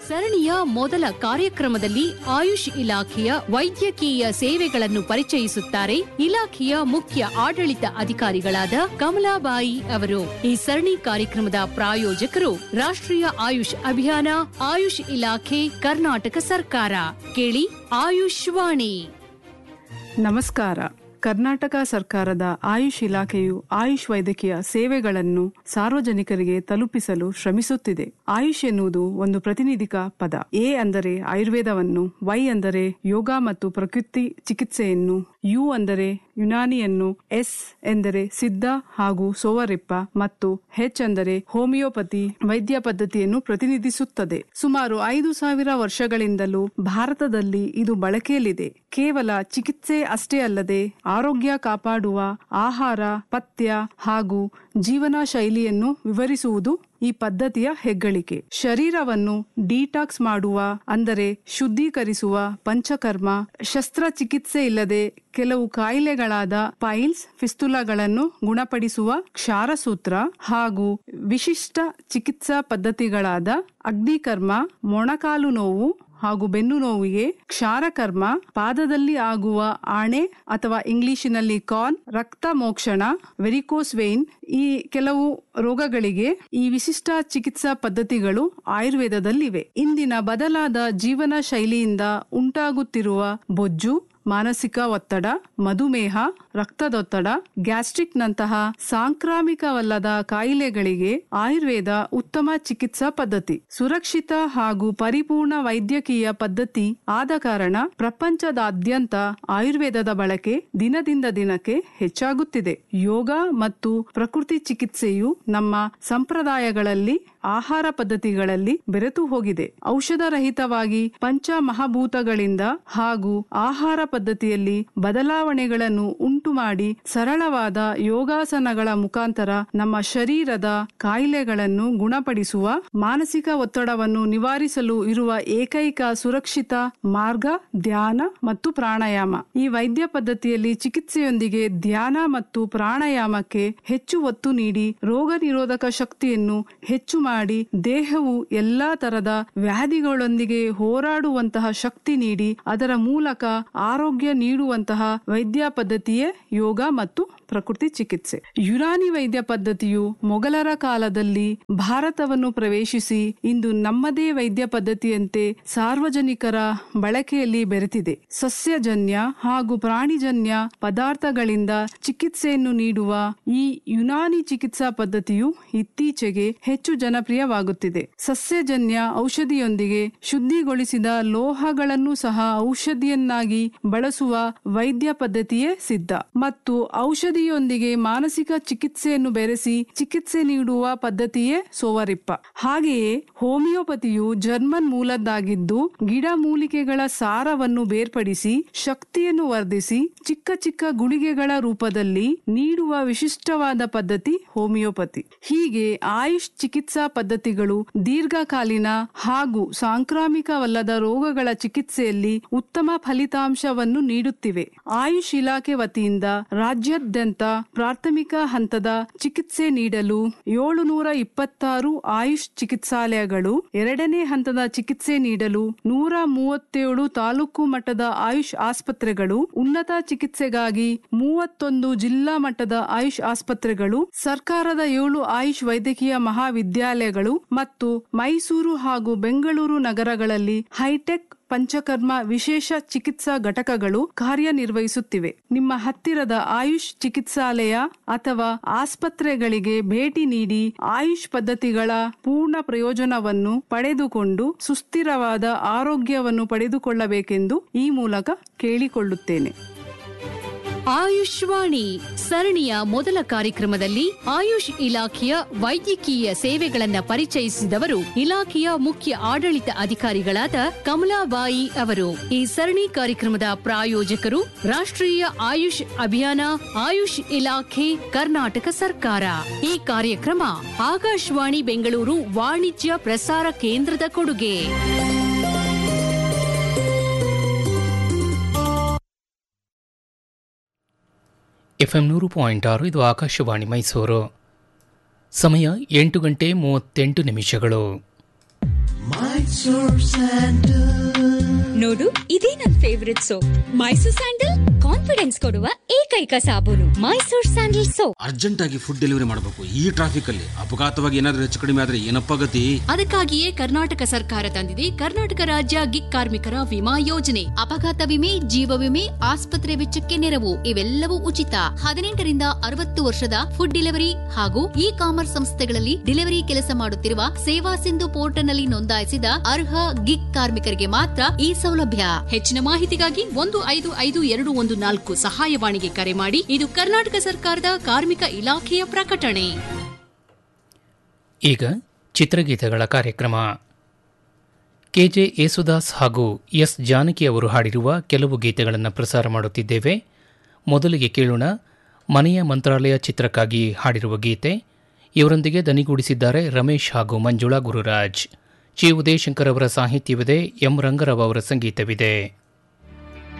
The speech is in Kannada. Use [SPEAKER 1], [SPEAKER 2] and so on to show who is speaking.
[SPEAKER 1] ಸರಣಿಯ ಮೊದಲ ಕಾರ್ಯಕ್ರಮದಲ್ಲಿ ಆಯುಷ್ ಇಲಾಖೆಯ ವೈದ್ಯಕೀಯ ಸೇವೆಗಳನ್ನು ಪರಿಚಯಿಸುತ್ತಾರೆ ಇಲಾಖೆಯ ಮುಖ್ಯ ಆಡಳಿತ ಅಧಿಕಾರಿಗಳಾದ ಕಮಲಾಬಾಯಿ ಅವರು ಈ ಸರಣಿ ಕಾರ್ಯಕ್ರಮದ ಪ್ರಾಯೋಜಕರು ರಾಷ್ಟ್ರೀಯ ಆಯುಷ್ ಅಭಿಯಾನ ಆಯುಷ್ ಇಲಾಖೆ ಕರ್ನಾಟಕ ಸರ್ಕಾರ ಕೇಳಿ ಆಯುಷ್ ವಾಣಿ
[SPEAKER 2] ನಮಸ್ಕಾರ ಕರ್ನಾಟಕ ಸರ್ಕಾರದ ಆಯುಷ್ ಇಲಾಖೆಯು ಆಯುಷ್ ವೈದ್ಯಕೀಯ ಸೇವೆಗಳನ್ನು ಸಾರ್ವಜನಿಕರಿಗೆ ತಲುಪಿಸಲು ಶ್ರಮಿಸುತ್ತಿದೆ ಆಯುಷ್ ಎನ್ನುವುದು ಒಂದು ಪ್ರತಿನಿಧಿಕ ಪದ ಎ ಅಂದರೆ ಆಯುರ್ವೇದವನ್ನು ವೈ ಅಂದರೆ ಯೋಗ ಮತ್ತು ಪ್ರಕೃತಿ ಚಿಕಿತ್ಸೆಯನ್ನು ಯು ಅಂದರೆ ಯುನಾನಿಯನ್ನು ಎಸ್ ಎಂದರೆ ಸಿದ್ಧ ಹಾಗೂ ಸೋವರಿಪ್ಪ ಮತ್ತು ಹೆಚ್ ಅಂದರೆ ಹೋಮಿಯೋಪತಿ ವೈದ್ಯ ಪದ್ಧತಿಯನ್ನು ಪ್ರತಿನಿಧಿಸುತ್ತದೆ ಸುಮಾರು ಐದು ಸಾವಿರ ವರ್ಷಗಳಿಂದಲೂ ಭಾರತದಲ್ಲಿ ಇದು ಬಳಕೆಯಲ್ಲಿದೆ ಕೇವಲ ಚಿಕಿತ್ಸೆ ಅಷ್ಟೇ ಅಲ್ಲದೆ ಆರೋಗ್ಯ ಕಾಪಾಡುವ ಆಹಾರ ಪಥ್ಯ ಹಾಗೂ ಜೀವನ ಶೈಲಿಯನ್ನು ವಿವರಿಸುವುದು ಈ ಪದ್ಧತಿಯ ಹೆಗ್ಗಳಿಕೆ ಶರೀರವನ್ನು ಡಿಟಾಕ್ಸ್ ಮಾಡುವ ಅಂದರೆ ಶುದ್ಧೀಕರಿಸುವ ಪಂಚಕರ್ಮ ಶಸ್ತ್ರಚಿಕಿತ್ಸೆ ಇಲ್ಲದೆ ಕೆಲವು ಕಾಯಿಲೆಗಳಾದ ಪೈಲ್ಸ್ ಫಿಸ್ತುಲಾಗಳನ್ನು ಗುಣಪಡಿಸುವ ಕ್ಷಾರಸೂತ್ರ ಹಾಗೂ ವಿಶಿಷ್ಟ ಚಿಕಿತ್ಸಾ ಪದ್ಧತಿಗಳಾದ ಅಗ್ನಿಕರ್ಮ ಮೊಣಕಾಲು ನೋವು ಹಾಗೂ ಬೆನ್ನು ನೋವಿಗೆ ಕ್ಷಾರಕರ್ಮ ಪಾದದಲ್ಲಿ ಆಗುವ ಆಣೆ ಅಥವಾ ಇಂಗ್ಲಿಶಿನಲ್ಲಿ ಕಾನ್ ರಕ್ತ ಮೋಕ್ಷಣ ವೆರಿಕೋಸ್ ವೇನ್ ಈ ಕೆಲವು ರೋಗಗಳಿಗೆ ಈ ವಿಶಿಷ್ಟ ಚಿಕಿತ್ಸಾ ಪದ್ಧತಿಗಳು ಆಯುರ್ವೇದದಲ್ಲಿವೆ ಇಂದಿನ ಬದಲಾದ ಜೀವನ ಶೈಲಿಯಿಂದ ಉಂಟಾಗುತ್ತಿರುವ ಬೊಜ್ಜು ಮಾನಸಿಕ ಒತ್ತಡ ಮಧುಮೇಹ ರಕ್ತದೊತ್ತಡ ಗ್ಯಾಸ್ಟ್ರಿಕ್ ನಂತಹ ಸಾಂಕ್ರಾಮಿಕವಲ್ಲದ ಕಾಯಿಲೆಗಳಿಗೆ ಆಯುರ್ವೇದ ಉತ್ತಮ ಚಿಕಿತ್ಸಾ ಪದ್ಧತಿ ಸುರಕ್ಷಿತ ಹಾಗೂ ಪರಿಪೂರ್ಣ ವೈದ್ಯಕೀಯ ಪದ್ಧತಿ ಆದ ಕಾರಣ ಪ್ರಪಂಚದಾದ್ಯಂತ ಆಯುರ್ವೇದದ ಬಳಕೆ ದಿನದಿಂದ ದಿನಕ್ಕೆ ಹೆಚ್ಚಾಗುತ್ತಿದೆ ಯೋಗ ಮತ್ತು ಪ್ರಕೃತಿ ಚಿಕಿತ್ಸೆಯು ನಮ್ಮ ಸಂಪ್ರದಾಯಗಳಲ್ಲಿ ಆಹಾರ ಪದ್ಧತಿಗಳಲ್ಲಿ ಬೆರೆತು ಹೋಗಿದೆ ಔಷಧ ರಹಿತವಾಗಿ ಪಂಚ ಮಹಾಭೂತಗಳಿಂದ ಹಾಗೂ ಆಹಾರ ಪದ್ಧತಿಯಲ್ಲಿ ಬದಲಾವಣೆಗಳನ್ನು ಉಂಟು ಮಾಡಿ ಸರಳವಾದ ಯೋಗಾಸನಗಳ ಮುಖಾಂತರ ನಮ್ಮ ಶರೀರದ ಕಾಯಿಲೆಗಳನ್ನು ಗುಣಪಡಿಸುವ ಮಾನಸಿಕ ಒತ್ತಡವನ್ನು ನಿವಾರಿಸಲು ಇರುವ ಏಕೈಕ ಸುರಕ್ಷಿತ ಮಾರ್ಗ ಧ್ಯಾನ ಮತ್ತು ಪ್ರಾಣಾಯಾಮ ಈ ವೈದ್ಯ ಪದ್ಧತಿಯಲ್ಲಿ ಚಿಕಿತ್ಸೆಯೊಂದಿಗೆ ಧ್ಯಾನ ಮತ್ತು ಪ್ರಾಣಾಯಾಮಕ್ಕೆ ಹೆಚ್ಚು ಒತ್ತು ನೀಡಿ ರೋಗ ನಿರೋಧಕ ಶಕ್ತಿಯನ್ನು ಹೆಚ್ಚು ಮಾಡಿ ದೇಹವು ಎಲ್ಲಾ ತರದ ವ್ಯಾಧಿಗಳೊಂದಿಗೆ ಹೋರಾಡುವಂತಹ ಶಕ್ತಿ ನೀಡಿ ಅದರ ಮೂಲಕ ಆರೋಗ್ಯ ನೀಡುವಂತಹ ವೈದ್ಯ ಪದ್ಧತಿಯೇ ಯೋಗ ಮತ್ತು ಪ್ರಕೃತಿ ಚಿಕಿತ್ಸೆ ಯುನಾನಿ ವೈದ್ಯ ಪದ್ಧತಿಯು ಮೊಘಲರ ಕಾಲದಲ್ಲಿ ಭಾರತವನ್ನು ಪ್ರವೇಶಿಸಿ ಇಂದು ನಮ್ಮದೇ ವೈದ್ಯ ಪದ್ಧತಿಯಂತೆ ಸಾರ್ವಜನಿಕರ ಬಳಕೆಯಲ್ಲಿ ಬೆರೆತಿದೆ ಸಸ್ಯಜನ್ಯ ಹಾಗೂ ಪ್ರಾಣಿಜನ್ಯ ಪದಾರ್ಥಗಳಿಂದ ಚಿಕಿತ್ಸೆಯನ್ನು ನೀಡುವ ಈ ಯುನಾನಿ ಚಿಕಿತ್ಸಾ ಪದ್ಧತಿಯು ಇತ್ತೀಚೆಗೆ ಹೆಚ್ಚು ಜನಪ್ರಿಯವಾಗುತ್ತಿದೆ ಸಸ್ಯಜನ್ಯ ಔಷಧಿಯೊಂದಿಗೆ ಶುದ್ಧಿಗೊಳಿಸಿದ ಲೋಹಗಳನ್ನು ಸಹ ಔಷಧಿಯನ್ನಾಗಿ ಬಳಸುವ ವೈದ್ಯ ಪದ್ಧತಿಯೇ ಸಿದ್ಧ ಮತ್ತು ಔಷಧಿಯೊಂದಿಗೆ ಮಾನಸಿಕ ಚಿಕಿತ್ಸೆಯನ್ನು ಬೆರೆಸಿ ಚಿಕಿತ್ಸೆ ನೀಡುವ ಪದ್ಧತಿಯೇ ಸೋವರಿಪ್ಪ ಹಾಗೆಯೇ ಹೋಮಿಯೋಪತಿಯು ಜರ್ಮನ್ ಮೂಲದ್ದಾಗಿದ್ದು ಗಿಡಮೂಲಿಕೆಗಳ ಸಾರವನ್ನು ಬೇರ್ಪಡಿಸಿ ಶಕ್ತಿಯನ್ನು ವರ್ಧಿಸಿ ಚಿಕ್ಕ ಚಿಕ್ಕ ಗುಳಿಗೆಗಳ ರೂಪದಲ್ಲಿ ನೀಡುವ ವಿಶಿಷ್ಟವಾದ ಪದ್ಧತಿ ಹೋಮಿಯೋಪತಿ ಹೀಗೆ ಆಯುಷ್ ಚಿಕಿತ್ಸಾ ಪದ್ಧತಿಗಳು ದೀರ್ಘಕಾಲೀನ ಹಾಗೂ ಸಾಂಕ್ರಾಮಿಕವಲ್ಲದ ರೋಗಗಳ ಚಿಕಿತ್ಸೆಯಲ್ಲಿ ಉತ್ತಮ ಫಲಿತಾಂಶವನ್ನು ನೀಡುತ್ತಿವೆ ಆಯುಷ್ ಇಲಾಖೆ ವತಿಯಿಂದ ರಾಜ್ಯಾದ್ಯಂತ ಪ್ರಾಥಮಿಕ ಹಂತದ ಚಿಕಿತ್ಸೆ ನೀಡಲು ಏಳುನೂರ ಇಪ್ಪತ್ತಾರು ಆಯುಷ್ ಚಿಕಿತ್ಸಾಲಯಗಳು ಎರಡನೇ ಹಂತದ ಚಿಕಿತ್ಸೆ ನೀಡಲು ನೂರ ಮೂವತ್ತೇಳು ತಾಲೂಕು ಮಟ್ಟದ ಆಯುಷ್ ಆಸ್ಪತ್ರೆಗಳು ಉನ್ನತ ಚಿಕಿತ್ಸೆಗಾಗಿ ಮೂವತ್ತೊಂದು ಜಿಲ್ಲಾ ಮಟ್ಟದ ಆಯುಷ್ ಆಸ್ಪತ್ರೆಗಳು ಸರ್ಕಾರದ ಏಳು ಆಯುಷ್ ವೈದ್ಯಕೀಯ ಮಹಾವಿದ್ಯಾಲಯಗಳು ಮತ್ತು ಮೈಸೂರು ಹಾಗೂ ಬೆಂಗಳೂರು ನಗರಗಳಲ್ಲಿ ಹೈಟೆಕ್ ಪಂಚಕರ್ಮ ವಿಶೇಷ ಚಿಕಿತ್ಸಾ ಘಟಕಗಳು ಕಾರ್ಯನಿರ್ವಹಿಸುತ್ತಿವೆ ನಿಮ್ಮ ಹತ್ತಿರದ ಆಯುಷ್ ಚಿಕಿತ್ಸಾಲಯ ಅಥವಾ ಆಸ್ಪತ್ರೆಗಳಿಗೆ ಭೇಟಿ ನೀಡಿ ಆಯುಷ್ ಪದ್ಧತಿಗಳ ಪೂರ್ಣ ಪ್ರಯೋಜನವನ್ನು ಪಡೆದುಕೊಂಡು ಸುಸ್ಥಿರವಾದ ಆರೋಗ್ಯವನ್ನು ಪಡೆದುಕೊಳ್ಳಬೇಕೆಂದು ಈ ಮೂಲಕ ಕೇಳಿಕೊಳ್ಳುತ್ತೇನೆ
[SPEAKER 1] ಆಯುಷ್ವಾಣಿ ಸರಣಿಯ ಮೊದಲ ಕಾರ್ಯಕ್ರಮದಲ್ಲಿ ಆಯುಷ್ ಇಲಾಖೆಯ ವೈದ್ಯಕೀಯ ಸೇವೆಗಳನ್ನ ಪರಿಚಯಿಸಿದವರು ಇಲಾಖೆಯ ಮುಖ್ಯ ಆಡಳಿತ ಅಧಿಕಾರಿಗಳಾದ ಕಮಲಾಬಾಯಿ ಅವರು ಈ ಸರಣಿ ಕಾರ್ಯಕ್ರಮದ ಪ್ರಾಯೋಜಕರು ರಾಷ್ಟ್ರೀಯ ಆಯುಷ್ ಅಭಿಯಾನ ಆಯುಷ್ ಇಲಾಖೆ ಕರ್ನಾಟಕ ಸರ್ಕಾರ ಈ ಕಾರ್ಯಕ್ರಮ ಆಕಾಶವಾಣಿ ಬೆಂಗಳೂರು ವಾಣಿಜ್ಯ ಪ್ರಸಾರ ಕೇಂದ್ರದ ಕೊಡುಗೆ
[SPEAKER 3] ಎಫ್ಎಂ ನೂರು ಪಾಯಿಂಟ್ ಆರು ಇದು ಆಕಾಶವಾಣಿ ಮೈಸೂರು ಸಮಯ ಎಂಟು ಗಂಟೆ ಮೂವತ್ತೆಂಟು ನಿಮಿಷಗಳು
[SPEAKER 4] My ನೋಡು ಇದೇ ನನ್ favourite soap Mysore sandal confidence ಕೊಡುವ ಏಕೈಕ ಸಾಬೂನು ಮೈಸೂರ್ ಸ್ಯಾಂಡಲ್ ಸೋಪ್
[SPEAKER 5] ಅರ್ಜೆಂಟ್ ಆಗಿ ಫುಡ್ ಡೆಲಿವರಿ ಮಾಡಬೇಕು ಈ ಟ್ರಾಫಿಕ್ ಅಲ್ಲಿ ಅಪಘಾತವಾಗಿ ಏನಾದ್ರೂ ಹೆಚ್ಚು ಕಡಿಮೆ ಆದ್ರೆ ಏನಪ್ಪ ಗತಿ
[SPEAKER 1] ಅದಕ್ಕಾಗಿಯೇ ಕರ್ನಾಟಕ ಸರ್ಕಾರ ತಂದಿದೆ ಕರ್ನಾಟಕ ರಾಜ್ಯ ಗಿಗ್ ಕಾರ್ಮಿಕರ ವಿಮಾ ಯೋಜನೆ ಅಪಘಾತ ವಿಮೆ ಜೀವ ವಿಮೆ ಆಸ್ಪತ್ರೆ ವೆಚ್ಚಕ್ಕೆ ನೆರವು ಇವೆಲ್ಲವೂ ಉಚಿತ ಹದಿನೆಂಟರಿಂದ ಅರವತ್ತು ವರ್ಷದ ಫುಡ್ ಡೆಲಿವರಿ ಹಾಗೂ ಇ ಕಾಮರ್ಸ್ ಸಂಸ್ಥೆಗಳಲ್ಲಿ ಡೆಲಿವರಿ ಕೆಲಸ ಮಾಡುತ್ತಿರುವ ಸೇವಾ ಸಿಂಧು ಪೋರ್ಟಲ್ನಲ್ಲಿ ನೋಂದಾಯಿಸಿದ ಅರ್ಹ ಗಿಗ್ ಕಾರ್ಮಿಕರಿಗೆ ಮಾತ್ರ ಈ ಸೌಲಭ್ಯ ಹೆಚ್ಚಿನ ಮಾಹಿತಿಗಾಗಿ ಒಂದು ಐದು ಐದು ಎರಡು ಒಂದು ನಾಲ್ಕು ಸಹಾಯವಾಣಿಗೆ ಕರೆ ಮಾಡಿ ಇದು ಕರ್ನಾಟಕ ಸರ್ಕಾರದ ಕಾರ್ಮಿಕ ಇಲಾಖೆಯ ಪ್ರಕಟಣೆ
[SPEAKER 3] ಈಗ ಚಿತ್ರಗೀತೆಗಳ ಕಾರ್ಯಕ್ರಮ ಕೆಜೆ ಯೇಸುದಾಸ್ ಹಾಗೂ ಎಸ್ ಜಾನಕಿ ಅವರು ಹಾಡಿರುವ ಕೆಲವು ಗೀತೆಗಳನ್ನು ಪ್ರಸಾರ ಮಾಡುತ್ತಿದ್ದೇವೆ ಮೊದಲಿಗೆ ಕೇಳೋಣ ಮನೆಯ ಮಂತ್ರಾಲಯ ಚಿತ್ರಕ್ಕಾಗಿ ಹಾಡಿರುವ ಗೀತೆ ಇವರೊಂದಿಗೆ ದನಿಗೂಡಿಸಿದ್ದಾರೆ ರಮೇಶ್ ಹಾಗೂ ಮಂಜುಳಾ ಗುರುರಾಜ್ ಚಿ ಉದಯಶಂಕರ್ ಅವರ ಸಾಹಿತ್ಯವಿದೆ ಎಂ ರಂಗರಾವ್ ಅವರ ಸಂಗೀತವಿದೆ